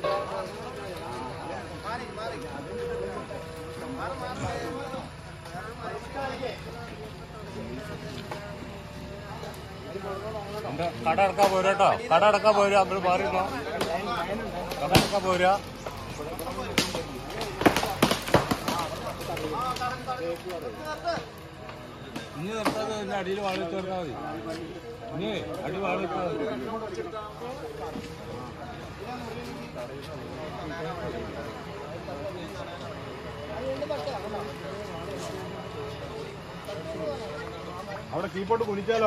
എന്താ കട അടക്കാൻ പോരാ കേട്ടോ കട അടക്കാൻ പോരാ നമ്മൾ മാറിയിരുന്നോ കട അടക്കാൻ പോരാ ഇനി നിർത്താതെ ഇതിന്റെ അടിയിൽ വാള വെച്ച് കൊടുത്താൽ മതി ഇനി അടി വാള വെച്ചാൽ മതി അവിടെ കീപ്പോട്ട് കുനിച്ചാലോ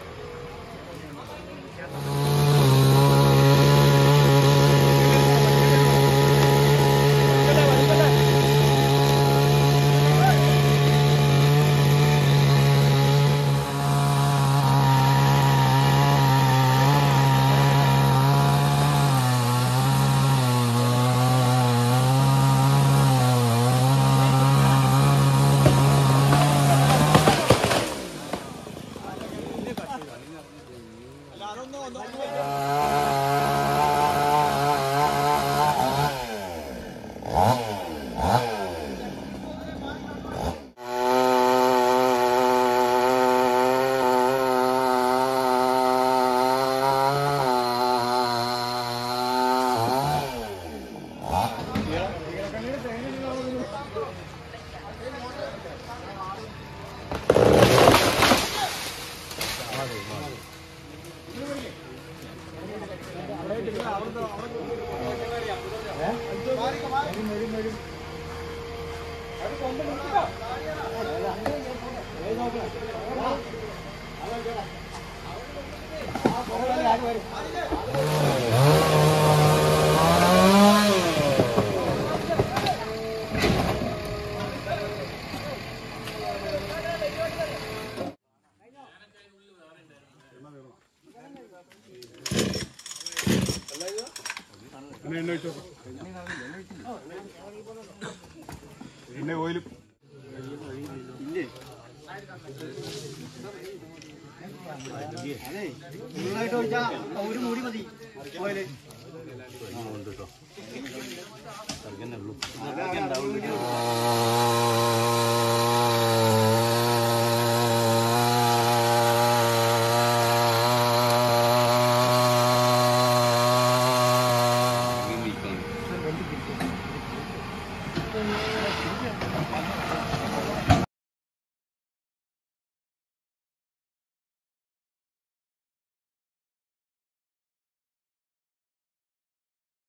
പിന്നെ എണ്ണ ഒഴിച്ചോ എണ്ണ ഓയിലും ഒരു മുടി മതി ഓയില് ആ ഉണ്ട് കേട്ടോ കറിക്കന്നെ ഉള്ളൂ